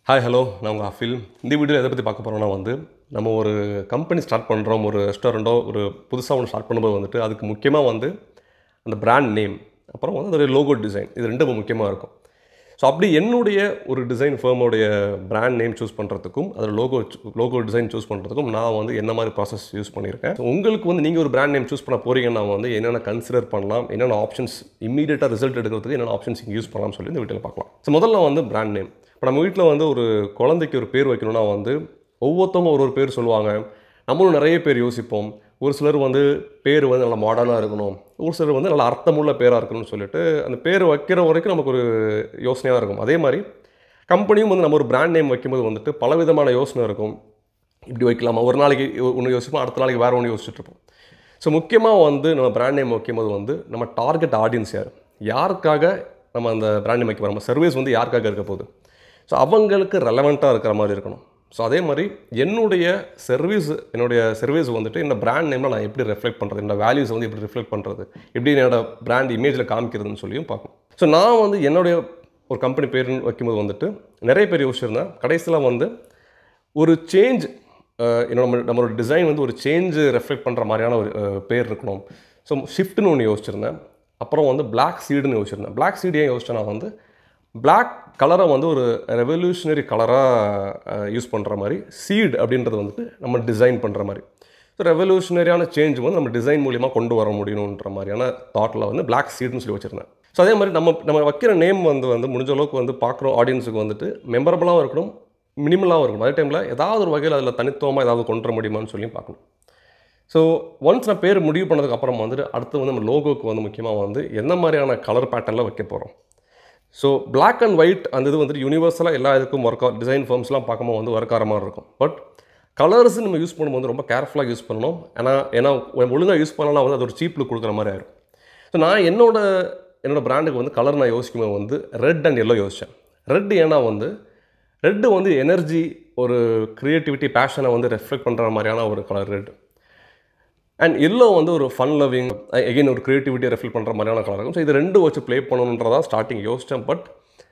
hi hello நான் உங்கள் அஃபில் இந்த வீடியோவில் எதை பற்றி பார்க்க போகிறோம்னா வந்து நம்ம ஒரு கம்பெனி ஸ்டார்ட் பண்ணுறோம் ஒரு ரெஸ்டாரண்ட்டோ ஒரு புதுசாக ஒன்று ஸ்டார்ட் பண்ணும்போது வந்துட்டு அதுக்கு முக்கியமாக வந்து அந்த பிராண்ட் நேம் அப்புறம் வந்து அதோடைய லோகோ டிசைன் இது ரெண்டும் முக்கியமாக இருக்கும் ஸோ அப்படி என்னுடைய ஒரு டிசைன் ஃபேமோடைய பிராண்ட் நேம் சூஸ் பண்ணுறதுக்கும் அதில் லோகோ லோகோ டிசைன் சூஸ் பண்ணுறதுக்கும் நான் வந்து என்ன மாதிரி ப்ராசஸ் யூஸ் பண்ணியிருக்கேன் So, உங்களுக்கு வந்து நீங்கள் ஒரு பிராண்ட் நேம் சூஸ் பண்ண போறீங்கன்னா வந்து என்னென்ன கன்சிடர் பண்ணலாம் என்னென்ன ஆப்ஷன்ஸ் இமீடியட்டாக ரிசல்ட் எடுக்கிறதுக்கு என்னென்ன ஆப்ஷன்ஸ் இங்கே யூஸ் பண்ணலாம்னு சொல்லி இந்த வீட்டில் பார்க்கலாம் ஸோ முதல்ல வந்து பிராண்ட் நேம் இப்போ நம்ம வீட்டில் வந்து ஒரு குழந்தைக்கு ஒரு பேர் வைக்கணும்னா வந்து ஒவ்வொருத்தவங்க ஒரு ஒரு பேர் சொல்லுவாங்க நம்மளும் நிறைய பேர் யோசிப்போம் ஒரு சிலர் வந்து பேர் வந்து நல்லா மாடர்னாக இருக்கணும் ஒரு சிலர் வந்து நல்ல அர்த்தமுள்ள பேராக இருக்கணும்னு சொல்லிட்டு அந்த பேர் வைக்கிற வரைக்கும் நமக்கு ஒரு யோசனையாக இருக்கும் அதே மாதிரி கம்பெனியும் வந்து நம்ம ஒரு பிராண்ட் நேம் வைக்கும்போது வந்துட்டு பலவிதமான யோசனை இருக்கும் இப்படி வைக்கலாமா ஒரு நாளைக்கு ஒன்று யோசிப்போம் அடுத்த நாளைக்கு வேறு ஒன்று யோசிச்சுட்டு இருப்போம் ஸோ முக்கியமாக வந்து நம்ம பிராண்ட் நேம் வைக்கும்போது வந்து நம்ம டார்கெட் ஆடியன்ஸ் யார் யாருக்காக நம்ம அந்த பிராண்ட் நேம் வைக்க போகிறோம் நம்ம சர்வீஸ் வந்து யாருக்காக இருக்க போகுது ஸோ அவங்களுக்கு ரெலவெண்ட்டாக இருக்கிற மாதிரி இருக்கணும் ஸோ அதே மாதிரி என்னுடைய சர்வீஸ் என்னுடைய சர்வீஸ் வந்துட்டு இந்த பிராண்ட் நேமில் நான் எப்படி ரெஃப்ளெக்ட் பண்ணுறது என்னோட வேல்யூஸ் வந்து எப்படி ரிஃப்ளெக்ட் பண்ணுறது எப்படி என்னோட பிராண்ட் இமேஜில் காமிக்கிறதுன்னு சொல்லியும் பார்க்கணும் ஸோ நான் வந்து என்னுடைய ஒரு கம்பெனி பேர் வைக்கும்போது வந்துட்டு நிறைய பேர் யோசிச்சிருந்தேன் கடைசியில் வந்து ஒரு சேஞ்ச் என்னோட நம்ம- நம்மளோட டிசைன் வந்து ஒரு சேஞ்சு ரெஃப்ளெக்ட் பண்ணுற மாதிரியான ஒரு அஹ், பேர் இருக்கணும் ஸோ ஷிஃப்ட்னு ஒன்று யோசிச்சிருந்தேன் அப்புறம் வந்து பிளாக் சீடுன்னு யோசிச்சிருந்தேன் பிளாக் சீடு ஏன் யோசிச்சேன்னா வந்து பிளாக் கலரை வந்து ஒரு ரெவல்யூஷனரி கலராக யூஸ் பண்ணுற மாதிரி சீட் அப்படின்றது வந்துட்டு நம்ம டிசைன் பண்ணுற மாதிரி ஸோ ரெவல்யூஷனரியான சேஞ்ச் வந்து நம்ம டிசைன் மூலியமாக கொண்டு வர முடியணுன்ற மாதிரியான தாட்டில் வந்து பிளாக் சீட்னு சொல்லி வச்சுருந்தேன் ஸோ அதே மாதிரி நம்ம நம்ம வைக்கிற நேம் வந்து வந்து முடிஞ்ச அளவுக்கு வந்து பார்க்குறோம் ஆடியன்ஸுக்கு வந்துட்டு மெமரபுளாகவும் இருக்கணும் மினிமலாகவும் இருக்கணும் அதே டைமில் ஏதாவது ஒரு வகையில் அதில் தனித்துவமாக ஏதாவது கொண்டு வர முடியுமான்னு சொல்லி பார்க்கணும் ஸோ ஒன்ஸ் நான் பேர் முடிவு பண்ணதுக்கு அப்புறம் வந்துட்டு அடுத்து வந்து நம்ம லோகோக்கு வந்து முக்கியமாக வந்து என்ன மாதிரியான கலர் பேட்டர்னில் வைக்க போகிறோம் ஸோ Black அண்ட் ஒயிட் அந்த இது வந்துட்டு யூனிவர்சலாக எல்லா இதுக்கும் ஒர்க் டிசைன் ஃபார்ம்ஸ்லாம் பார்க்கும்போது வந்து ஒர்க் ஆகிற மாதிரி இருக்கும் பட் கலர்ஸ் நம்ம யூஸ் பண்ணும்போது ரொம்ப கேர்ஃபுல்லாக யூஸ் பண்ணணும் ஏன்னா ஏன்னா ஒழுங்காக யூஸ் பண்ணலாம் வந்து அது ஒரு சீப்பில் கொடுக்குற மாதிரி ஆயிரும் ஸோ நான் என்னோட என்னோட பிராண்டுக்கு வந்து கலர் நான் யோசிக்கும்போது வந்து ரெட் அண்ட் எல்லோ யோசித்தேன் ரெட் ஏன்னா வந்து ரெட்டு வந்து எனர்ஜி ஒரு க்ரியேட்டிவிட்டி பேஷனை வந்து ரெஃப்ளெக்ட் பண்ணுற மாதிரியான ஒரு கலர் ரெட் அண்ட் எல்லோ வந்து ஒரு ஃபன் லவ்விங் எகைன் ஒரு க்ரியேட்டிவிட்டியை ரெஃபில் பண்ணுற மாதிரியான கலர் இருக்கும் ஸோ இது ரெண்டும் வச்சு ப்ளே பண்ணணுன்றதா ஸ்டார்டிங் யோசித்தேன் பட்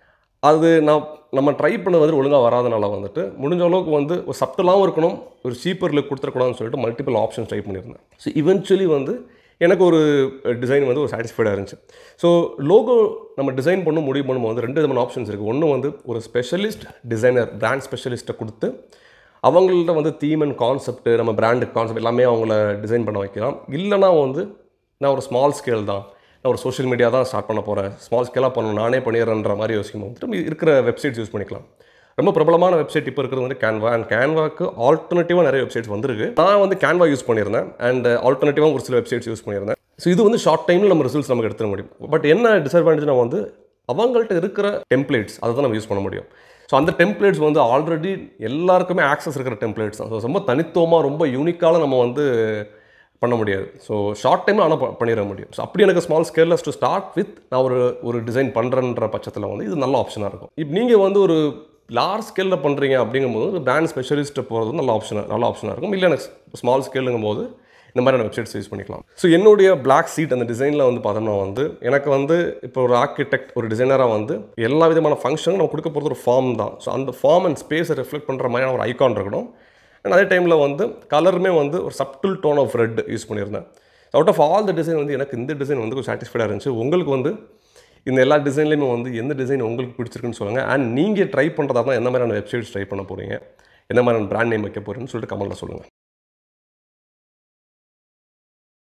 அது நான் நம்ம ட்ரை பண்ணது வந்து ஒழுங்காக வராதனால வந்துட்டு முடிஞ்ச அளவுக்கு வந்து ஒரு சப்டலாகவும் இருக்கணும் ஒரு சீப்பர் லுக் கொடுத்துடக்கூடாதுன்னு சொல்லிட்டு மல்டிபிள் ஆப்ஷன்ஸ் ட்ரை பண்ணியிருந்தேன் ஸோ இவென்ச்சுவலி வந்து எனக்கு ஒரு டிசைன் வந்து ஒரு சாட்டிஸ்ஃபைடாக இருந்துச்சு ஸோ லோகோ நம்ம டிசைன் பண்ண முடிவு பண்ணும்போது வந்து ரெண்டு விதமான ஆப்ஷன்ஸ் இருக்குது ஒன்று வந்து ஒரு ஸ்பெஷலிஸ்ட் டிசைனர் பிராண்ட் ஸ்பெஷலிஸ்ட்டை கொடுத்து அவங்கள்ட்ட வந்து தீம் அண்ட் கான்செப்ட் நம்ம பிராண்டு கான்செப்ட் எல்லாமே அவங்கள டிசைன் பண்ண வைக்கலாம் இல்லைனா வந்து நான் ஒரு ஸ்மால் ஸ்கேல் தான் நான் ஒரு சோஷியல் மீடியா தான் ஸ்டார்ட் பண்ண போகிறேன் ஸ்மால் ஸ்கேலாக பண்ணணும் நானே பண்ணிடுறேன்ற மாதிரி யோசிக்கும் போது திரும்பி இருக்கிற வெப்சைட்ஸ் யூஸ் பண்ணிக்கலாம் ரொம்ப பிரபலமான வெப்சைட் இப்போ இருக்கிறது வந்து கேன்வா அண்ட் கேன்வாக்கு ஆல்டர்னேட்டிவாக நிறைய வெப்சைட்ஸ் வந்திருக்கு நான் வந்து கேன்வா யூஸ் பண்ணியிருந்தேன் அண்ட் ஆல்டர்னேட்டிவாக ஒரு சில வெப்சைட்ஸ் யூஸ் பண்ணியிருந்தேன் ஸோ இது வந்து ஷார்ட் டைமில் நம்ம ரிசல்ட்ஸ் நமக்கு எடுத்துட முடியும் பட் என்ன டிஸ்அட்வான்டேஜ்னா வந்து அவங்கள்ட்ட இருக்கிற டெம்ப்ளேட்ஸ் அதை தான் நம்ம யூஸ் பண்ண முடியும் ஸோ அந்த டெம்ப்ளேட்ஸ் வந்து ஆல்ரெடி எல்லாருக்குமே ஆக்சஸ் இருக்கிற டெம்ப்ளேட்ஸ் தான் ஸோ ரொம்ப தனித்துவமாக ரொம்ப யூனிக்கால நம்ம வந்து பண்ண முடியாது ஸோ ஷார்ட் டைமில் ஆனால் ப- பண்ணிட முடியும் ஸோ அப்படி எனக்கு ஸ்மால் ஸ்கேலில் டு ஸ்டார்ட் வித் நான் ஒரு ஒரு டிசைன் பண்ணுறேன்ற பட்சத்தில் வந்து இது நல்ல ஆப்ஷனாக இருக்கும் இப்போ நீங்கள் வந்து ஒரு லார்ஜ் ஸ்கேலில் பண்ணுறீங்க அப்படிங்கும்போது ஒரு பிராண்ட் ஸ்பெஷலிஸ்ட்டை போகிறது நல்ல ஆப்ஷனாக நல்ல ஆப்ஷனாக இருக்கும் இல்லை எனக்கு ஸ்மால் ஸ்கேலுங்கும் போது இந்த மாதிரியான வெப்சைட்ஸ் யூஸ் பண்ணிக்கலாம் ஸோ என்னுடைய பிளாக் சீட் அந்த டிசைனில் வந்து பார்த்தோம்னா வந்து எனக்கு வந்து இப்போ ஒரு ஆர்கிடெக்ட் ஒரு டிசைனராக வந்து எல்லா விதமான ஃபங்க்ஷனும் நம்ம கொடுக்க போகிறது ஒரு ஃபார்ம் தான் ஸோ அந்த ஃபார்ம் அண்ட் ஸ்பேஸை ரெஃப்ளெக்ட் பண்ணுற மாதிரியான ஒரு ஐகான் இருக்கணும் அண்ட் அதே டைமில் வந்து கலருமே வந்து ஒரு subtle tone of red use பண்ணியிருந்தேன் out of all the design வந்து எனக்கு இந்த டிசைன் வந்து கொஞ்சம் சாட்டிஸ்ஃபைடாக இருந்துச்சு உங்களுக்கு வந்து இந்த எல்லா டிசைன்லேயுமே வந்து எந்த டிசைன் உங்களுக்கு பிடிச்சிருக்குன்னு சொல்லுங்கள் அண்ட் நீங்கள் ட்ரை பண்ணுறதா தான் என்ன மாதிரியான வெப்சைட்ஸ் ட்ரை பண்ண போகிறீங்க என்ன மாதிரியான பிராண்ட் நேம் வைக்க போகிறீங்கன்னு சொல்லிட்டு கமெண்ட்டில் சொல்லுங்கள்